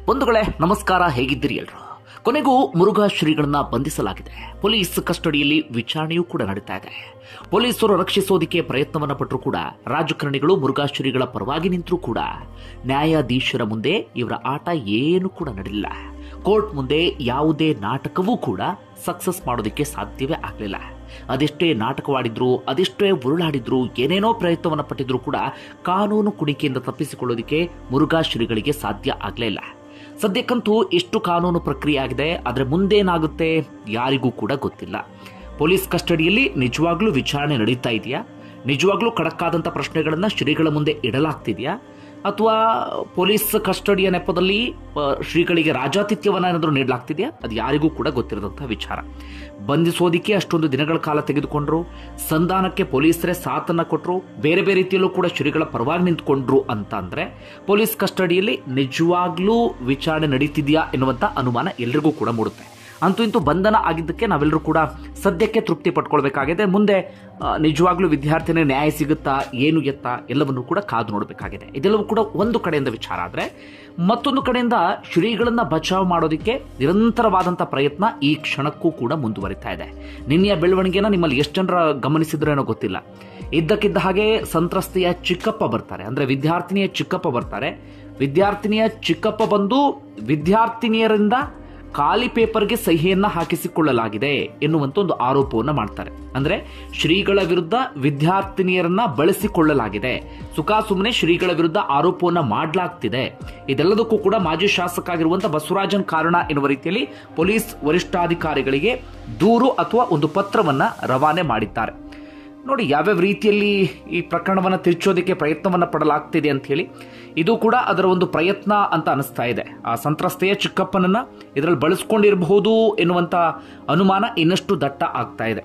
ಬಂಧುಗಳೇ ನಮಸ್ಕಾರ ಹೇಗಿದ್ದೀರಿ ಎಲ್ರು ಕೊನೆಗೂ ಮುರುಘಾ ಶ್ರೀಗಳನ್ನ ಬಂಧಿಸಲಾಗಿದೆ ಪೊಲೀಸ್ ಕಸ್ಟಡಿಯಲ್ಲಿ ವಿಚಾರಣೆಯೂ ಕೂಡ ನಡೀತಾ ಇದೆ ಪೊಲೀಸರು ರಕ್ಷಿಸೋದಕ್ಕೆ ಪ್ರಯತ್ನವನ್ನ ಪಟ್ಟರು ಕೂಡ ರಾಜಕಾರಣಿಗಳು ಮುರುಘಾ ಶ್ರೀಗಳ ಪರವಾಗಿ ನಿಂತರೂ ಕೂಡ ನ್ಯಾಯಾಧೀಶರ ಮುಂದೆ ಇವರ ಆಟ ಏನು ಕೂಡ ನಡೆಯಲಿಲ್ಲ ಕೋರ್ಟ್ ಮುಂದೆ ಯಾವುದೇ ನಾಟಕವೂ ಕೂಡ ಸಕ್ಸಸ್ ಮಾಡೋದಕ್ಕೆ ಸಾಧ್ಯವೇ ಆಗಲಿಲ್ಲ ಅದೆಷ್ಟೇ ನಾಟಕವಾಡಿದ್ರು ಅದೆಷ್ಟೇ ಉರುಳಾಡಿದ್ರು ಏನೇನೋ ಪ್ರಯತ್ನವನ್ನ ಪಟ್ಟಿದ್ರು ಕೂಡ ಕಾನೂನು ಕುಣಿಕೆಯಿಂದ ತಪ್ಪಿಸಿಕೊಳ್ಳೋದಕ್ಕೆ ಮುರುಘಾ ಶ್ರೀಗಳಿಗೆ ಸಾಧ್ಯ ಆಗಲೇ ಇಲ್ಲ ಸದ್ಯಕ್ಕಂತೂ ಎಷ್ಟು ಕಾನೂನು ಪ್ರಕ್ರಿಯೆ ಆಗಿದೆ ಆದರೆ ಮುಂದೇನಾಗುತ್ತೆ ಯಾರಿಗೂ ಕೂಡ ಗೊತ್ತಿಲ್ಲ ಪೊಲೀಸ್ ಕಸ್ಟಡಿಯಲ್ಲಿ ನಿಜವಾಗ್ಲೂ ವಿಚಾರಣೆ ನಡೀತಾ ಇದೆಯಾ ನಿಜವಾಗ್ಲೂ ಖಡಕ್ಕಾದಂಥ ಪ್ರಶ್ನೆಗಳನ್ನ ಶ್ರೀಗಳ ಮುಂದೆ ಇಡಲಾಗ್ತಿದೆಯಾ ಅಥವಾ ಪೊಲೀಸ್ ಕಸ್ಟಡಿಯ ನೆಪದಲ್ಲಿ ಆ, ಶ್ರೀಗಳಿಗೆ ರಾಜಾತಿಥ್ಯವನ್ನ ಏನಾದರೂ ನೀಡಲಾಗ್ತಿದೆಯಾ ಅದು ಯಾರಿಗೂ ಕೂಡ ಗೊತ್ತಿರದಂತಹ ವಿಚಾರ ಬಂಧಿಸೋದಿಕ್ಕೆ ಅಷ್ಟೊಂದು ದಿನಗಳ ಕಾಲ ತೆಗೆದುಕೊಂಡ್ರು ಸಂಧಾನಕ್ಕೆ ಪೊಲೀಸರೇ ಸಾಥನ್ನ ಕೊಟ್ಟರು ಬೇರೆ ಬೇರೆ ರೀತಿಯಲ್ಲೂ ಕೂಡ ಶ್ರೀಗಳ ಪರವಾಗಿ ನಿಂತ್ಕೊಂಡ್ರು ಅಂತ ಅಂದ್ರೆ ಪೊಲೀಸ್ ಕಸ್ಟಡಿಯಲ್ಲಿ ನಿಜವಾಗ್ಲೂ ವಿಚಾರಣೆ ನಡೀತಿದೆಯಾ ಎನ್ನುವಂತ ಅನುಮಾನ ಎಲ್ರಿಗೂ ಕೂಡ ಮೂಡುತ್ತೆ ಅಂತೂ ಇಂತೂ ಬಂಧನ ಆಗಿದ್ದಕ್ಕೆ ನಾವೆಲ್ಲರೂ ಕೂಡ ಸದ್ಯಕ್ಕೆ ತೃಪ್ತಿ ಪಟ್ಕೊಳ್ಬೇಕಾಗಿದೆ ಮುಂದೆ ಆ, ನಿಜವಾಗ್ಲೂ ವಿದ್ಯಾರ್ಥಿನಿ ನ್ಯಾಯ ಸಿಗುತ್ತಾ ಏನು ಎತ್ತ ಎಲ್ಲವನ್ನೂ ಕೂಡ ಕಾದು ನೋಡಬೇಕಾಗಿದೆ ಇದೆಲ್ಲವೂ ಕೂಡ ಒಂದು ಕಡೆಯಿಂದ ವಿಚಾರ ಆದ್ರೆ ಮತ್ತೊಂದು ಕಡೆಯಿಂದ ಶ್ರೀಗಳನ್ನ ಬಚಾವ್ ಮಾಡೋದಕ್ಕೆ ನಿರಂತರವಾದಂಥ ಪ್ರಯತ್ನ ಈ ಕ್ಷಣಕ್ಕೂ ಕೂಡ ಮುಂದುವರಿತಾ ಇದೆ ನಿನ್ನೆಯ ಬೆಳವಣಿಗೆನ ನಿಮ್ಮಲ್ಲಿ ಎಷ್ಟು ಜನರ ಗಮನಿಸಿದ್ರೇನೋ ಗೊತ್ತಿಲ್ಲ ಇದ್ದಕ್ಕಿದ್ದ ಹಾಗೆ ಸಂತ್ರಸ್ತೆಯ ಚಿಕ್ಕಪ್ಪ ಬರ್ತಾರೆ ಅಂದ್ರೆ ವಿದ್ಯಾರ್ಥಿನಿಯ ಚಿಕ್ಕಪ್ಪ ಬರ್ತಾರೆ ವಿದ್ಯಾರ್ಥಿನಿಯ ಚಿಕ್ಕಪ್ಪ ಬಂದು ವಿದ್ಯಾರ್ಥಿನಿಯರಿಂದ ಖಾಲಿ ಪೇಪರ್ಗೆ ಸಹಿಯನ್ನ ಹಾಕಿಸಿಕೊಳ್ಳಲಾಗಿದೆ ಎನ್ನುವಂತ ಒಂದು ಆರೋಪವನ್ನು ಮಾಡ್ತಾರೆ ಅಂದ್ರೆ ಶ್ರೀಗಳ ವಿರುದ್ಧ ವಿದ್ಯಾರ್ಥಿನಿಯರನ್ನ ಬಳಸಿಕೊಳ್ಳಲಾಗಿದೆ ಸುಖಾ ಸುಮ್ಮನೆ ಶ್ರೀಗಳ ವಿರುದ್ಧ ಆರೋಪವನ್ನ ಮಾಡಲಾಗ್ತಿದೆ ಇದೆಲ್ಲದಕ್ಕೂ ಕೂಡ ಮಾಜಿ ಶಾಸಕ ಆಗಿರುವಂತಹ ಬಸವರಾಜನ್ ಕಾರಣ ಎನ್ನುವ ರೀತಿಯಲ್ಲಿ ಪೊಲೀಸ್ ವರಿಷ್ಠಾಧಿಕಾರಿಗಳಿಗೆ ದೂರು ಅಥವಾ ಒಂದು ಪತ್ರವನ್ನ ರವಾನೆ ಮಾಡಿದ್ದಾರೆ ನೋಡಿ ಯಾವ್ಯಾವ ರೀತಿಯಲ್ಲಿ ಈ ಪ್ರಕರಣವನ್ನು ತಿರುಚೋದಕ್ಕೆ ಪ್ರಯತ್ನವನ್ನ ಪಡಲಾಗ್ತಿದೆ ಅಂತ ಹೇಳಿ ಇದು ಕೂಡ ಅದರ ಒಂದು ಪ್ರಯತ್ನ ಅಂತ ಅನಿಸ್ತಾ ಇದೆ ಆ ಸಂತ್ರಸ್ತೆಯ ಚಿಕ್ಕಪ್ಪನನ್ನ ಇದರಲ್ಲಿ ಬಳಸ್ಕೊಂಡಿರಬಹುದು ಎನ್ನುವಂತ ಅನುಮಾನ ಇನ್ನಷ್ಟು ದಟ್ಟ ಆಗ್ತಾ ಇದೆ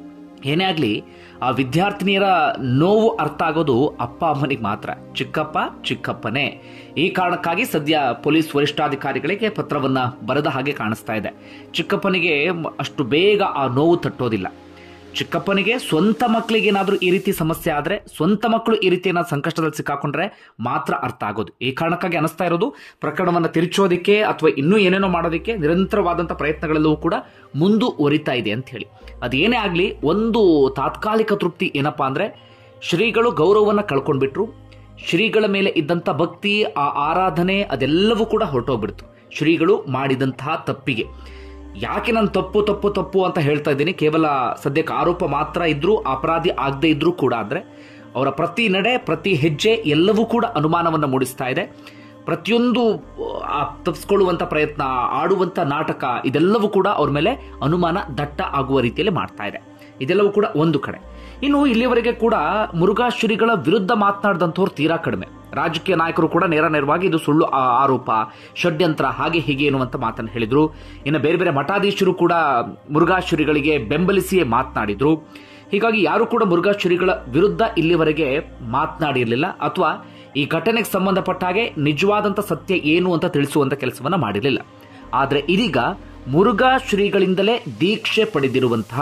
ಏನೇ ಆಗಲಿ ಆ ವಿದ್ಯಾರ್ಥಿನಿಯರ ನೋವು ಅರ್ಥ ಆಗೋದು ಅಪ್ಪ ಅಮ್ಮನಿಗೆ ಮಾತ್ರ ಚಿಕ್ಕಪ್ಪ ಚಿಕ್ಕಪ್ಪನೇ ಈ ಕಾರಣಕ್ಕಾಗಿ ಸದ್ಯ ಪೊಲೀಸ್ ವರಿಷ್ಠಾಧಿಕಾರಿಗಳಿಗೆ ಪತ್ರವನ್ನ ಬರೆದ ಹಾಗೆ ಕಾಣಿಸ್ತಾ ಇದೆ ಚಿಕ್ಕಪ್ಪನಿಗೆ ಮ- ಅಷ್ಟು ಬೇಗ ಆ ನೋವು ತಟ್ಟೋದಿಲ್ಲ ಚಿಕ್ಕಪ್ಪನಿಗೆ ಸ್ವಂತ ಮಕ್ಕಳಿಗೆ ಏನಾದರೂ ಈ ರೀತಿ ಸಮಸ್ಯೆ ಆದ್ರೆ ಸ್ವಂತ ಮಕ್ಕಳು ಈ ರೀತಿ ಏನಾದ್ರು ಸಂಕಷ್ಟದಲ್ಲಿ ಸಿಕ್ಕಾಕೊಂಡ್ರೆ ಮಾತ್ರ ಅರ್ಥ ಆಗೋದು ಈ ಕಾರಣಕ್ಕಾಗಿ ಅನಿಸ್ತಾ ಇರೋದು ಪ್ರಕರಣವನ್ನು ತಿರುಚೋದಿಕ್ಕೆ ಅಥವಾ ಇನ್ನೂ ಏನೇನೋ ಮಾಡೋದಕ್ಕೆ ನಿರಂತರವಾದಂಥ ಪ್ರಯತ್ನಗಳೆಲ್ಲವೂ ಕೂಡ ಮುಂದುವರಿತಾ ಇದೆ ಅಂತ ಹೇಳಿ ಅದೇನೇ ಆಗಲಿ ಒಂದು ತಾತ್ಕಾಲಿಕ ತೃಪ್ತಿ ಏನಪ್ಪಾ ಅಂದ್ರೆ ಶ್ರೀಗಳು ಗೌರವವನ್ನು ಕಳ್ಕೊಂಡ್ಬಿಟ್ರು ಶ್ರೀಗಳ ಮೇಲೆ ಇದ್ದಂಥ ಭಕ್ತಿ ಆ ಆರಾಧನೆ ಅದೆಲ್ಲವೂ ಕೂಡ ಹೊರಟೋಗ್ಬಿಡ್ತು ಶ್ರೀಗಳು ಮಾಡಿದಂತಹ ತಪ್ಪಿಗೆ ಯಾಕೆ ನಾನು ತಪ್ಪು ತಪ್ಪು ತಪ್ಪು ಅಂತ ಹೇಳ್ತಾ ಇದ್ದೀನಿ ಕೇವಲ ಸದ್ಯಕ್ಕೆ ಆರೋಪ ಮಾತ್ರ ಇದ್ರೂ ಅಪರಾಧಿ ಆಗದೆ ಇದ್ರೂ ಕೂಡ ಅಂದ್ರೆ ಅವರ ಪ್ರತಿ ನಡೆ ಪ್ರತಿ ಹೆಜ್ಜೆ ಎಲ್ಲವೂ ಕೂಡ ಅನುಮಾನವನ್ನು ಮೂಡಿಸ್ತಾ ಇದೆ ಪ್ರತಿಯೊಂದು ಆ ತಪ್ಪಿಸ್ಕೊಳ್ಳುವಂತ ಪ್ರಯತ್ನ ಆಡುವಂತ ನಾಟಕ ಇದೆಲ್ಲವೂ ಕೂಡ ಅವ್ರ ಮೇಲೆ ಅನುಮಾನ ದಟ್ಟ ಆಗುವ ರೀತಿಯಲ್ಲಿ ಮಾಡ್ತಾ ಇದೆ ಇದೆಲ್ಲವೂ ಕೂಡ ಒಂದು ಕಡೆ ಇನ್ನು ಇಲ್ಲಿವರೆಗೆ ಕೂಡ ಮುರುಘಾ ಶ್ರೀಗಳ ವಿರುದ್ಧ ಮಾತನಾಡಿದಂಥವ್ರು ತೀರಾ ಕಡಿಮೆ ರಾಜಕೀಯ ನಾಯಕರು ಕೂಡ ನೇರ ನೇರವಾಗಿ ಇದು ಸುಳ್ಳು ಆ- ಆರೋಪ ಷಡ್ಯಂತ್ರ ಹಾಗೆ ಹೀಗೆ ಎನ್ನುವಂತ ಮಾತನ್ನು ಹೇಳಿದ್ರು ಇನ್ನು ಬೇರೆ ಬೇರೆ ಮಠಾಧೀಶರು ಕೂಡ ಮುರುಘಾ ಶ್ರೀಗಳಿಗೆ ಬೆಂಬಲಿಸಿಯೇ ಮಾತನಾಡಿದ್ರು ಹೀಗಾಗಿ ಯಾರು ಕೂಡ ಮುರುಘಾ ಶ್ರೀಗಳ ವಿರುದ್ಧ ಇಲ್ಲಿವರೆಗೆ ಮಾತನಾಡಿರಲಿಲ್ಲ ಅಥವಾ ಈ ಘಟನೆಗೆ ಸಂಬಂಧಪಟ್ಟ ಹಾಗೆ ನಿಜವಾದಂತ ಸತ್ಯ ಏನು ಅಂತ ತಿಳಿಸುವಂತ ಕೆಲಸವನ್ನ ಮಾಡಿರಲಿಲ್ಲ ಆದ್ರೆ ಇದೀಗ ಮುರುಘಾ ಶ್ರೀಗಳಿಂದಲೇ ದೀಕ್ಷೆ ಪಡೆದಿರುವಂತಹ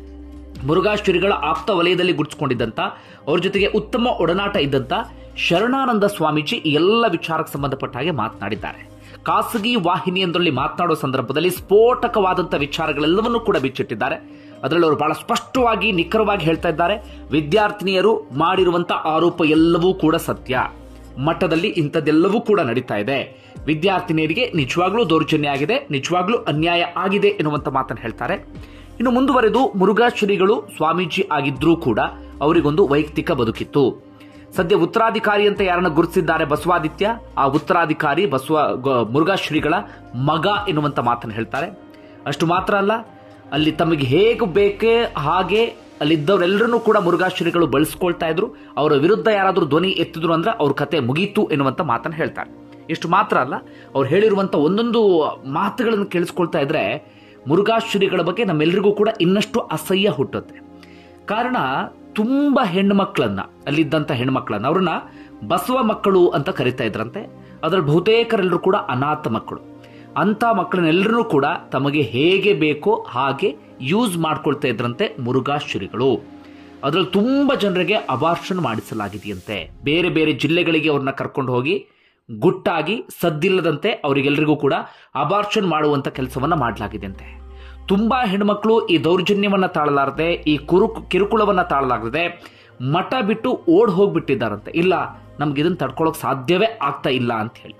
ಮುರುಘಾ ಶ್ರೀಗಳ ಆಪ್ತ ವಲಯದಲ್ಲಿ ಗುರುತಿಸಿಕೊಂಡಿದ್ದಂತ ಅವ್ರ ಜೊತೆಗೆ ಉತ್ತಮ ಒಡನಾಟ ಇದ್ದಂತ ಶರಣಾನಂದ ಸ್ವಾಮೀಜಿ ಈ ಎಲ್ಲ ವಿಚಾರಕ್ಕೆ ಸಂಬಂಧಪಟ್ಟ ಹಾಗೆ ಮಾತನಾಡಿದ್ದಾರೆ ಖಾಸಗಿ ವಾಹಿನಿಯೊಂದರಲ್ಲಿ ಮಾತನಾಡುವ ಸಂದರ್ಭದಲ್ಲಿ ಸ್ಫೋಟಕವಾದಂಥ ವಿಚಾರಗಳೆಲ್ಲವನ್ನೂ ಕೂಡ ಬಿಚ್ಚಿಟ್ಟಿದ್ದಾರೆ ಅದರಲ್ಲಿ ಅವರು ಬಹಳ ಸ್ಪಷ್ಟವಾಗಿ ನಿಖರವಾಗಿ ಹೇಳ್ತಾ ಇದ್ದಾರೆ ವಿದ್ಯಾರ್ಥಿನಿಯರು ಮಾಡಿರುವಂತ ಆರೋಪ ಎಲ್ಲವೂ ಕೂಡ ಸತ್ಯ ಮಟ್ಟದಲ್ಲಿ ಇಂಥದ್ದೆಲ್ಲವೂ ಕೂಡ ನಡೀತಾ ಇದೆ ವಿದ್ಯಾರ್ಥಿನಿಯರಿಗೆ ನಿಜವಾಗ್ಲೂ ದೌರ್ಜನ್ಯ ಆಗಿದೆ ನಿಜವಾಗ್ಲೂ ಅನ್ಯಾಯ ಆಗಿದೆ ಎನ್ನುವಂತ ಮಾತನ್ನು ಹೇಳ್ತಾರೆ ಇನ್ನು ಮುಂದುವರೆದು ಮುರುಘಾ ಶ್ರೀಗಳು ಸ್ವಾಮೀಜಿ ಆಗಿದ್ರೂ ಕೂಡ ಅವರಿಗೊಂದು ವೈಯಕ್ತಿಕ ಬದುಕಿತ್ತು ಸದ್ಯ ಉತ್ತರಾಧಿಕಾರಿ ಅಂತ ಯಾರನ್ನ ಗುರುತಿಸಿದ್ದಾರೆ ಬಸವಾದಿತ್ಯ ಆ ಉತ್ತರಾಧಿಕಾರಿ ಬಸವ ಗ- ಮುರುಘಾ ಶ್ರೀಗಳ ಮಗ ಎನ್ನುವಂತ ಮಾತನ್ನು ಹೇಳ್ತಾರೆ ಅಷ್ಟು ಮಾತ್ರ ಅಲ್ಲ ಅಲ್ಲಿ ತಮಗೆ ಹೇಗೆ ಬೇಕೇ ಹಾಗೆ ಅಲ್ಲಿದ್ದವರೆಲ್ಲರನ್ನೂ ಕೂಡ ಮುರುಘಾ ಶ್ರೀಗಳು ಬಳಸ್ಕೊಳ್ತಾ ಇದ್ರು ಅವರ ವಿರುದ್ಧ ಯಾರಾದರೂ ಧ್ವನಿ ಎತ್ತಿದ್ರು ಅಂದ್ರೆ ಅವ್ರ ಕತೆ ಮುಗೀತು ಎನ್ನುವಂತ ಮಾತನ್ನು ಹೇಳ್ತಾರೆ ಇಷ್ಟು ಮಾತ್ರ ಅಲ್ಲ ಅವ್ರು ಹೇಳಿರುವಂತ ಒಂದೊಂದು ಮಾತುಗಳನ್ನು ಕೇಳಿಸ್ಕೊಳ್ತಾ ಇದ್ರೆ ಮುರುಘಾ ಶ್ರೀಗಳ ಬಗ್ಗೆ ನಮ್ಮೆಲ್ಲರಿಗೂ ಕೂಡ ಇನ್ನಷ್ಟು ಅಸಹ್ಯ ಹುಟ್ಟುತ್ತೆ ಕಾರಣ ತುಂಬಾ ಹೆಣ್ಮಕ್ಳನ್ನ ಅಲ್ಲಿದ್ದಂಥ ಹೆಣ್ಮಕ್ಳನ್ನ ಅವ್ರನ್ನ ಬಸವ ಮಕ್ಕಳು ಅಂತ ಕರಿತಾ ಇದ್ರಂತೆ ಅದರಲ್ಲಿ ಬಹುತೇಕರೆಲ್ಲರೂ ಕೂಡ ಅನಾಥ ಮಕ್ಕಳು ಅಂತ ಮಕ್ಕಳನ್ನೆಲ್ಲರೂ ಕೂಡ ತಮಗೆ ಹೇಗೆ ಬೇಕೋ ಹಾಗೆ ಯೂಸ್ ಮಾಡ್ಕೊಳ್ತಾ ಇದ್ರಂತೆ ಮುರುಘಾ ಶ್ರೀಗಳು ಅದರಲ್ಲಿ ತುಂಬಾ ಜನರಿಗೆ ಅಬಾರ್ಷನ್ ಮಾಡಿಸಲಾಗಿದೆಯಂತೆ ಬೇರೆ ಬೇರೆ ಜಿಲ್ಲೆಗಳಿಗೆ ಅವ್ರನ್ನ ಕರ್ಕೊಂಡು ಹೋಗಿ ಗುಟ್ಟಾಗಿ ಸದ್ದಿಲ್ಲದಂತೆ ಅವರಿಗೆಲ್ಲರಿಗೂ ಕೂಡ ಅಬಾರ್ಷನ್ ಮಾಡುವಂತ ಕೆಲಸವನ್ನ ಮಾಡಲಾಗಿದೆ ಅಂತೆ ತುಂಬಾ ಹೆಣ್ಮಕ್ಳು ಈ ದೌರ್ಜನ್ಯವನ್ನ ತಾಳಲಾರದೆ ಈ ಕುರು ಕಿರುಕುಳವನ್ನ ತಾಳಲಾರದೆ ಮಠ ಬಿಟ್ಟು ಓಡ್ ಹೋಗ್ಬಿಟ್ಟಿದ್ದಾರಂತೆ ಇಲ್ಲ ನಮ್ಗೆ ಇದನ್ನ ತಡ್ಕೊಳಕ್ ಸಾಧ್ಯವೇ ಆಗ್ತಾ ಇಲ್ಲ ಅಂತ ಹೇಳಿ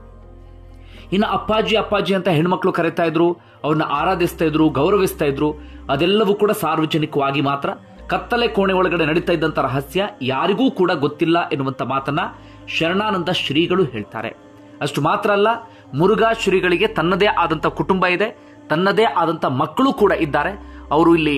ಇನ್ನು ಅಪ್ಪಾಜಿ ಅಪ್ಪಾಜಿ ಅಂತ ಹೆಣ್ಮಕ್ಳು ಕರೀತಾ ಇದ್ರು ಅವ್ರನ್ನ ಆರಾಧಿಸ್ತಾ ಇದ್ರು ಗೌರವಿಸ್ತಾ ಇದ್ರು ಅದೆಲ್ಲವೂ ಕೂಡ ಸಾರ್ವಜನಿಕವಾಗಿ ಮಾತ್ರ ಕತ್ತಲೆ ಕೋಣೆ ಒಳಗಡೆ ನಡೀತಾ ಇದ್ದಂತ ರಹಸ್ಯ ಯಾರಿಗೂ ಕೂಡ ಗೊತ್ತಿಲ್ಲ ಎನ್ನುವಂತ ಮಾತನ್ನ ಶರಣಾನಂದ ಶ್ರೀಗಳು ಹೇಳ್ತಾರೆ ಅಷ್ಟು ಮಾತ್ರ ಅಲ್ಲ ಮುರುಘಾ ಶ್ರೀಗಳಿಗೆ ತನ್ನದೇ ಆದಂತ ಕುಟುಂಬ ಇದೆ ತನ್ನದೇ ಆದಂತ ಮಕ್ಕಳು ಕೂಡ ಇದ್ದಾರೆ ಅವರು ಇಲ್ಲಿ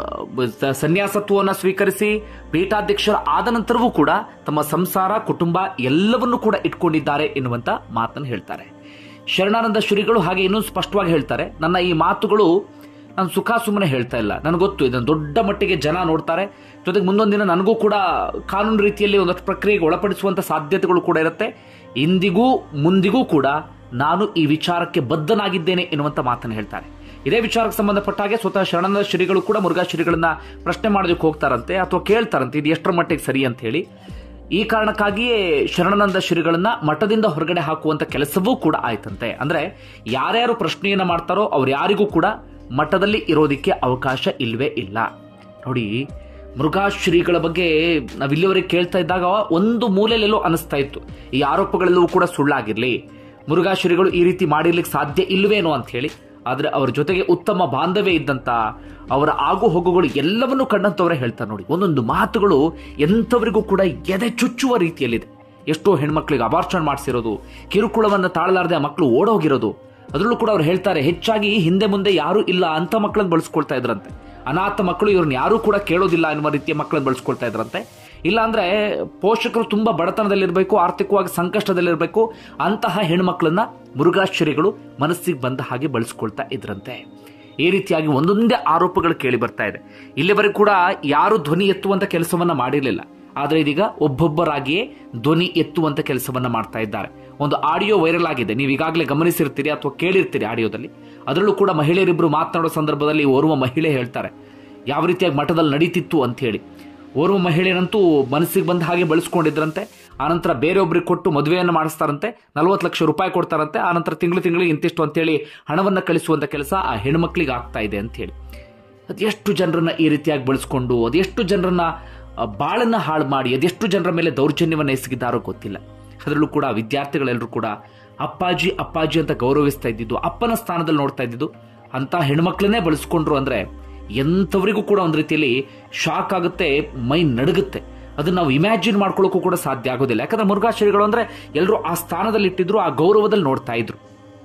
ಮ, ಸನ್ಯಾಸತ್ವವನ್ನು ಸ್ವೀಕರಿಸಿ ಪೀಠಾಧ್ಯಕ್ಷರ ಆದ ನಂತರವೂ ಕೂಡ ತಮ್ಮ ಸಂಸಾರ ಕುಟುಂಬ ಎಲ್ಲವನ್ನೂ ಕೂಡ ಇಟ್ಕೊಂಡಿದ್ದಾರೆ ಎನ್ನುವಂತ ಮಾತನ್ನು ಹೇಳ್ತಾರೆ ಶರಣಾನಂದ ಶ್ರೀಗಳು ಹಾಗೆ ಇನ್ನೂ ಸ್ಪಷ್ಟವಾಗಿ ಹೇಳ್ತಾರೆ ನನ್ನ ಈ ಮಾತುಗಳು ನಾನು ಸುಖ ಸುಮ್ಮನೆ ಹೇಳ್ತಾ ಇಲ್ಲ ನನಗೆ ಗೊತ್ತು ಇದನ್ನು ದೊಡ್ಡ ಮಟ್ಟಿಗೆ ಜನ ನೋಡ್ತಾರೆ ಜೊತೆಗೆ ಮುಂದೊಂದು ದಿನ ನನಗೂ ಕೂಡ ಕಾನೂನು ರೀತಿಯಲ್ಲಿ ಒಂದಷ್ಟು ಪ್ರಕ್ರಿಯೆಗೆ ಒಳಪಡಿಸುವಂತ ಸಾಧ್ಯತೆಗಳು ಕೂಡ ಇರುತ್ತೆ ಇಂದಿಗೂ ಮುಂದಿಗೂ ಕೂಡ ನಾನು ಈ ವಿಚಾರಕ್ಕೆ ಬದ್ಧನಾಗಿದ್ದೇನೆ ಎನ್ನುವಂತ ಮಾತನ್ನು ಹೇಳ್ತಾರೆ ಇದೇ ವಿಚಾರಕ್ಕೆ ಸಂಬಂಧಪಟ್ಟ ಹಾಗೆ ಸ್ವತಃ ಶರಣಾನಂದ ಶ್ರೀಗಳು ಕೂಡ ಮುರುಘಾ ಶ್ರೀಗಳನ್ನ ಪ್ರಶ್ನೆ ಮಾಡೋದಕ್ಕೆ ಹೋಗ್ತಾರಂತೆ ಅಥವಾ ಕೇಳ್ತಾರಂತೆ ಇದು ಎಷ್ಟರ ಮಟ್ಟಿಗೆ ಸರಿ ಅಂತ ಹೇಳಿ ಈ ಕಾರಣಕ್ಕಾಗಿಯೇ ಶರಣಾನಂದ ಶ್ರೀಗಳನ್ನ ಮಠದಿಂದ ಹೊರಗಡೆ ಹಾಕುವಂತ ಕೆಲಸವೂ ಕೂಡ ಆಯ್ತಂತೆ ಅಂದ್ರೆ ಯಾರ್ಯಾರು ಪ್ರಶ್ನೆಯನ್ನ ಮಾಡ್ತಾರೋ ಅವ್ರು ಯಾರಿಗೂ ಕೂಡ ಮಠದಲ್ಲಿ ಇರೋದಿಕ್ಕೆ ಅವಕಾಶ ಇಲ್ವೇ ಇಲ್ಲ ನೋಡಿ ಮೃಗಾ ಶ್ರೀಗಳ ಬಗ್ಗೆ ನಾವು ಇಲ್ಲಿವರೆಗೆ ಕೇಳ್ತಾ ಇದ್ದಾಗ ಒಂದು ಮೂಲೆಯಲ್ಲೆಲ್ಲೋ ಅನಿಸ್ತಾ ಇತ್ತು ಈ ಆರೋಪಗಳೆಲ್ಲವೂ ಕೂಡ ಸುಳ್ಳಾಗಿರ್ಲಿ ಮುರುಘಾ ಶ್ರೀಗಳು ಈ ರೀತಿ ಮಾಡಿರ್ಲಿಕ್ಕೆ ಸಾಧ್ಯ ಇಲ್ವೇನೋ ಅಂತ ಹೇಳಿ ಆದ್ರೆ ಅವರ ಜೊತೆಗೆ ಉತ್ತಮ ಬಾಂಧವ್ಯ ಇದ್ದಂತ ಅವರ ಆಗು ಹೋಗುಗಳು ಎಲ್ಲವನ್ನೂ ಕಂಡಂತವರೇ ಹೇಳ್ತಾರೆ ನೋಡಿ ಒಂದೊಂದು ಮಾತುಗಳು ಎಂಥವರಿಗೂ ಕೂಡ ಎದೆ ಚುಚ್ಚುವ ರೀತಿಯಲ್ಲಿದೆ ಎಷ್ಟೋ ಹೆಣ್ಮಕ್ಳಿಗೆ ಅಬಾರ್ಷಣೆ ಮಾಡಿಸಿರೋದು ಕಿರುಕುಳವನ್ನು ತಾಳಲಾರದೆ ಆ ಮಕ್ಕಳು ಓಡೋಗಿರೋದು ಅದರಲ್ಲೂ ಕೂಡ ಅವ್ರು ಹೇಳ್ತಾರೆ ಹೆಚ್ಚಾಗಿ ಹಿಂದೆ ಮುಂದೆ ಯಾರೂ ಇಲ್ಲ ಅಂತ ಮಕ್ಕಳನ್ನ ಬಳಸ್ಕೊಳ್ತಾ ಇದ್ರಂತೆ ಅನಾಥ ಮಕ್ಕಳು ಇವ್ರನ್ನ ಯಾರೂ ಕೂಡ ಕೇಳೋದಿಲ್ಲ ಎನ್ನುವ ರೀತಿಯ ಮಕ್ಕಳನ್ನ ಬಳಸ್ಕೊಳ್ತಾ ಇದ್ರಂತೆ ಇಲ್ಲ ಅಂದ್ರೆ ಪೋಷಕರು ತುಂಬಾ ಬಡತನದಲ್ಲಿರಬೇಕು ಆರ್ಥಿಕವಾಗಿ ಸಂಕಷ್ಟದಲ್ಲಿರಬೇಕು ಅಂತಹ ಹೆಣ್ಮಕ್ಳನ್ನ ಮುರುಘಾಶ್ರೀಗಳು ಮನಸ್ಸಿಗೆ ಬಂದ ಹಾಗೆ ಬಳಸ್ಕೊಳ್ತಾ ಇದ್ರಂತೆ ಈ ರೀತಿಯಾಗಿ ಒಂದೊಂದೇ ಆರೋಪಗಳು ಕೇಳಿ ಬರ್ತಾ ಇದೆ ಇಲ್ಲಿವರೆಗೂ ಕೂಡ ಯಾರು ಧ್ವನಿ ಎತ್ತುವಂತ ಕೆಲಸವನ್ನ ಮಾಡಿರಲಿಲ್ಲ ಆದ್ರೆ ಇದೀಗ ಒಬ್ಬೊಬ್ಬರಾಗಿಯೇ ಧ್ವನಿ ಎತ್ತುವಂತ ಕೆಲಸವನ್ನ ಮಾಡ್ತಾ ಇದ್ದಾರೆ ಒಂದು ಆಡಿಯೋ ವೈರಲ್ ಆಗಿದೆ ನೀವು ಈಗಾಗಲೇ ಗಮನಿಸಿರ್ತೀರಿ ಅಥವಾ ಕೇಳಿರ್ತೀರಿ ಆಡಿಯೋದಲ್ಲಿ ಅದರಲ್ಲೂ ಕೂಡ ಮಹಿಳೆಯರಿಬ್ಬರು ಮಾತನಾಡೋ ಸಂದರ್ಭದಲ್ಲಿ ಓರ್ವ ಮಹಿಳೆ ಹೇಳ್ತಾರೆ ಯಾವ ರೀತಿಯಾಗಿ ಮಠದಲ್ಲಿ ನಡೀತಿತ್ತು ಅಂತ ಹೇಳಿ ಓರ್ವ ಮಹಿಳೆಯರಂತೂ ಮನಸ್ಸಿಗೆ ಬಂದ ಹಾಗೆ ಬಳಸ್ಕೊಂಡಿದ್ರಂತೆ ಆನಂತರ ಬೇರೆಯೊಬ್ಬರಿಗೆ ಕೊಟ್ಟು ಮದುವೆಯನ್ನು ಮಾಡಿಸ್ತಾರಂತೆ ನಲವತ್ತು ಲಕ್ಷ ರೂಪಾಯಿ ಕೊಡ್ತಾರಂತೆ ಆನಂತರ ತಿಂಗಳು ತಿಂಗಳಿಗೆ ಇಂತಿಷ್ಟು ಅಂತೇಳಿ ಹಣವನ್ನು ಕಳಿಸುವಂತ ಕೆಲಸ ಆ ಹೆಣ್ಮಕ್ಳಿಗೆ ಆಗ್ತಾ ಇದೆ ಅಂತ ಹೇಳಿ ಅದೆಷ್ಟು ಜನರನ್ನ ಈ ರೀತಿಯಾಗಿ ಬಳಸ್ಕೊಂಡು ಅದೆಷ್ಟು ಜನರನ್ನ ಆ, ಬಾಳನ್ನ ಹಾಳು ಮಾಡಿ ಅದೆಷ್ಟು ಜನರ ಮೇಲೆ ದೌರ್ಜನ್ಯವನ್ನು ಎಸಗಿದ್ದಾರೋ ಗೊತ್ತಿಲ್ಲ ಅದರಲ್ಲೂ ಕೂಡ ವಿದ್ಯಾರ್ಥಿಗಳೆಲ್ಲರೂ ಕೂಡ ಅಪ್ಪಾಜಿ ಅಪ್ಪಾಜಿ ಅಂತ ಗೌರವಿಸ್ತಾ ಇದ್ದಿದ್ದು ಅಪ್ಪನ ಸ್ಥಾನದಲ್ಲಿ ನೋಡ್ತಾ ಇದ್ದಿದ್ದು ಅಂತ ಹೆಣ್ಮಕ್ಳನ್ನೇ ಬಳಸ್ಕೊಂಡ್ರು ಅಂದ್ರೆ ಎಂಥವರಿಗೂ ಕೂಡ ಒಂದು ರೀತಿಯಲ್ಲಿ ಶಾಕ್ ಆಗುತ್ತೆ ಮೈ ನಡುಗುತ್ತೆ ಅದನ್ನ ನಾವು ಇಮ್ಯಾಜಿನ್ ಮಾಡ್ಕೊಳ್ಳೋಕ್ಕೂ ಕೂಡ ಸಾಧ್ಯ ಆಗೋದಿಲ್ಲ ಯಾಕಂದ್ರೆ ಮುರುಘಾಶ್ರೀಗಳು ಅಂದ್ರೆ ಎಲ್ಲರೂ ಆ ಸ್ಥಾನದಲ್ಲಿ ಇಟ್ಟಿದ್ರು ಆ ಗೌರವದಲ್ಲಿ ನೋಡ್ತಾ ಇದ್ರು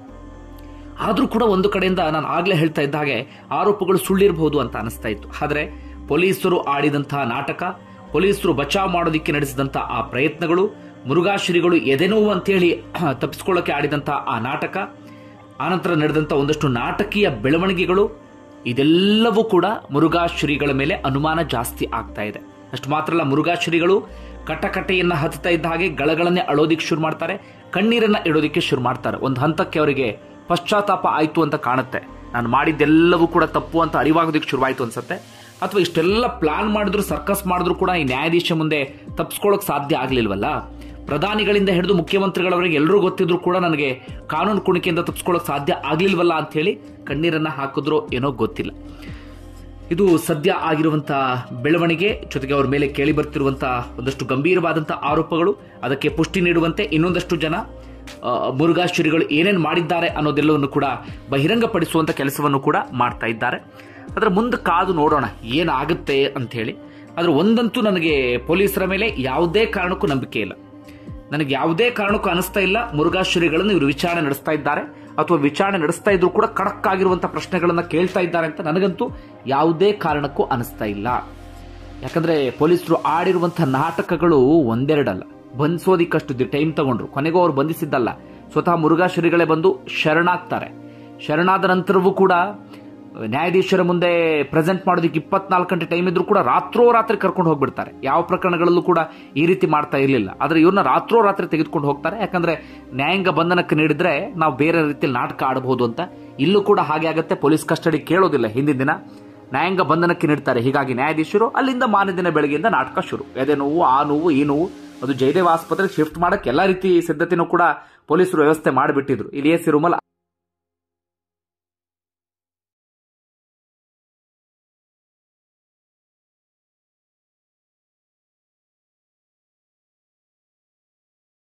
ಆದ್ರೂ ಕೂಡ ಒಂದು ಕಡೆಯಿಂದ ನಾನು ಆಗ್ಲೇ ಹೇಳ್ತಾ ಇದ್ದ ಹಾಗೆ ಆರೋಪಗಳು ಸುಳ್ಳಿರಬಹುದು ಅಂತ ಅನಿಸ್ತಾ ಇತ್ತು ಆದ್ರೆ ಪೊಲೀಸರು ಆಡಿದಂತಹ ನಾಟಕ ಪೊಲೀಸರು ಬಚಾವ್ ಮಾಡೋದಿಕ್ಕೆ ನಡೆಸಿದಂತಹ ಆ ಪ್ರಯತ್ನಗಳು ಮುರುಘಾಶ್ರೀಗಳು ಎದೆನೋವು ಅಂತೇಳಿ ತಪ್ಪಿಸ್ಕೊಳ್ಳೋಕೆ ಆಡಿದಂತಹ ಆ ನಾಟಕ ಆನಂತರ ನಡೆದಂತ ಒಂದಷ್ಟು ನಾಟಕೀಯ ಬೆಳವಣಿಗೆಗಳು ಇದೆಲ್ಲವೂ ಕೂಡ ಮುರುಘಾಶ್ರೀಗಳ ಮೇಲೆ ಅನುಮಾನ ಜಾಸ್ತಿ ಆಗ್ತಾ ಇದೆ ಅಷ್ಟು ಮಾತ್ರ ಅಲ್ಲ ಮುರುಘಾಶ್ರೀಗಳು ಕಟಕಟೆಯನ್ನ ಹತ್ತಾ ಇದ್ದ ಹಾಗೆ ಗಳಗಳನ್ನೇ ಅಳೋದಿಕ್ಕೆ ಶುರು ಮಾಡ್ತಾರೆ ಕಣ್ಣೀರನ್ನ ಇಡೋದಿಕ್ಕೆ ಶುರು ಮಾಡ್ತಾರೆ ಒಂದು ಹಂತಕ್ಕೆ ಅವರಿಗೆ ಪಶ್ಚಾತ್ತಾಪ ಆಯ್ತು ಅಂತ ಕಾಣುತ್ತೆ ನಾನು ಮಾಡಿದ್ದೆಲ್ಲವೂ ಕೂಡ ತಪ್ಪು ಅಂತ ಅರಿವಾಗೋದಕ್ಕೆ ಶುರುವಾಯ್ತು ಅನ್ಸುತ್ತೆ ಅಥವಾ ಇಷ್ಟೆಲ್ಲ ಪ್ಲಾನ್ ಮಾಡಿದ್ರು ಸರ್ಕಸ್ ಮಾಡಿದ್ರು ಕೂಡ ಈ ನ್ಯಾಯಾಧೀಶ ಮುಂದೆ ತಪ್ಪಿಸ್ಕೊಳ್ಳೋಕೆ ಸಾಧ್ಯ ಆಗ್ಲಿಲ್ವಲ್ಲ ಪ್ರಧಾನಿಗಳಿಂದ ಹಿಡಿದು ಮುಖ್ಯಮಂತ್ರಿಗಳವರೆಗೆ ಎಲ್ಲರೂ ಗೊತ್ತಿದ್ರು ಕೂಡ ನನಗೆ ಕಾನೂನು ಕುಣಿಕೆಯಿಂದ ತಪ್ಪಿಸ್ಕೊಳ್ಳೋಕೆ ಸಾಧ್ಯ ಆಗ್ಲಿಲ್ವಲ್ಲ ಅಂತ ಹೇಳಿ ಕಣ್ಣೀರನ್ನ ಹಾಕಿದ್ರು ಏನೋ ಗೊತ್ತಿಲ್ಲ ಇದು ಸದ್ಯ ಆಗಿರುವಂತಹ ಬೆಳವಣಿಗೆ ಜೊತೆಗೆ ಅವರ ಮೇಲೆ ಕೇಳಿ ಬರ್ತಿರುವಂತಹ ಒಂದಷ್ಟು ಗಂಭೀರವಾದಂತಹ ಆರೋಪಗಳು ಅದಕ್ಕೆ ಪುಷ್ಟಿ ನೀಡುವಂತೆ ಇನ್ನೊಂದಷ್ಟು ಜನ ಆ, ಮುರುಘಾಶ್ರೀಗಳು ಏನೇನು ಮಾಡಿದ್ದಾರೆ ಅನ್ನೋದೆಲ್ಲವನ್ನು ಕೂಡ ಬಹಿರಂಗಪಡಿಸುವಂತ ಕೆಲಸವನ್ನು ಕೂಡ ಮಾಡ್ತಾ ಇದ್ದಾರೆ ಅದರ ಮುಂದೆ ಕಾದು ನೋಡೋಣ ಏನಾಗುತ್ತೆ ಅಂತ ಹೇಳಿ ಆದ್ರೆ ಒಂದಂತೂ ನನಗೆ ಪೊಲೀಸರ ಮೇಲೆ ಯಾವುದೇ ಕಾರಣಕ್ಕೂ ನಂಬಿಕೆ ಇಲ್ಲ ನನಗೆ ಯಾವುದೇ ಕಾರಣಕ್ಕೂ ಅನಿಸ್ತಾ ಇಲ್ಲ ಮುರುಘಾಶ್ರೀಗಳನ್ನು ಇವರು ವಿಚಾರಣೆ ನಡೆಸ್ತಾ ಇದ್ದಾರೆ ಅಥವಾ ವಿಚಾರಣೆ ನಡೆಸ್ತಾ ಇದ್ರು ಕೂಡ ಖಡಕ್ ಆಗಿರುವಂತಹ ಪ್ರಶ್ನೆಗಳನ್ನ ಕೇಳ್ತಾ ಇದ್ದಾರೆ ಅಂತ ನನಗಂತೂ ಯಾವುದೇ ಕಾರಣಕ್ಕೂ ಅನಿಸ್ತಾ ಇಲ್ಲ ಯಾಕಂದ್ರೆ ಪೊಲೀಸರು ಆಡಿರುವಂತಹ ನಾಟಕಗಳು ಒಂದೆರಡಲ್ಲ ಬಂಧಿಸೋದಿಕ್ಕಷ್ಟು ಟೈಮ್ ತಗೊಂಡ್ರು ಕೊನೆಗೂ ಅವ್ರು ಬಂಧಿಸಿದ್ದಲ್ಲ ಸ್ವತಃ ಮುರುಘಾಶ್ರೀಗಳೇ ಬಂದು ಶರಣಾಗ್ತಾರೆ ಶರಣಾದ ನಂತರವೂ ಕೂಡ ನ್ಯಾಯಾಧೀಶರ ಮುಂದೆ ಪ್ರೆಸೆಂಟ್ ಮಾಡೋದಕ್ಕೆ ಇಪ್ಪತ್ನಾಲ್ಕು ಗಂಟೆ ಟೈಮ್ ಇದ್ರೂ ಕೂಡ ರಾತ್ರೋ ರಾತ್ರಿ ಕರ್ಕೊಂಡು ಹೋಗ್ಬಿಡ್ತಾರೆ ಯಾವ ಪ್ರಕರಣಗಳಲ್ಲೂ ಕೂಡ ಈ ರೀತಿ ಮಾಡ್ತಾ ಇರಲಿಲ್ಲ ಆದ್ರೆ ಇವ್ರನ್ನ ರಾತ್ರೋ ರಾತ್ರಿ ತೆಗೆದುಕೊಂಡು ಹೋಗ್ತಾರೆ ಯಾಕಂದ್ರೆ ನ್ಯಾಯಾಂಗ ಬಂಧನಕ್ಕೆ ನೀಡಿದ್ರೆ ನಾವು ಬೇರೆ ರೀತಿಯಲ್ಲಿ ನಾಟಕ ಆಡಬಹುದು ಅಂತ ಇಲ್ಲೂ ಕೂಡ ಹಾಗೆ ಆಗುತ್ತೆ ಪೊಲೀಸ್ ಕಸ್ಟಡಿ ಕೇಳೋದಿಲ್ಲ ಹಿಂದಿನ ದಿನ ನ್ಯಾಯಾಂಗ ಬಂಧನಕ್ಕೆ ನೀಡ್ತಾರೆ ಹೀಗಾಗಿ ನ್ಯಾಯಾಧೀಶರು ಅಲ್ಲಿಂದ ಮಾರನೇ ದಿನ ಬೆಳಗ್ಗೆಯಿಂದ ನಾಟಕ ಶುರು ಎದೆ ನೋವು ಆ ನೋವು ಈ ನೋವು ಅದು ಜಯದೇವ್ ಆಸ್ಪತ್ರೆಗೆ ಶಿಫ್ಟ್ ಮಾಡಕ್ಕೆ ಎಲ್ಲ ರೀತಿ ಸಿದ್ಧತೆನೂ ಕೂಡ ಪೊಲೀಸರು ವ್ಯವಸ್ಥೆ ಮಾಡಿಬಿಟ್ಟಿದ್ರು ಇಲ್ಲಿ ಎ ಸಿ ರೂಮಲ್ಲಿ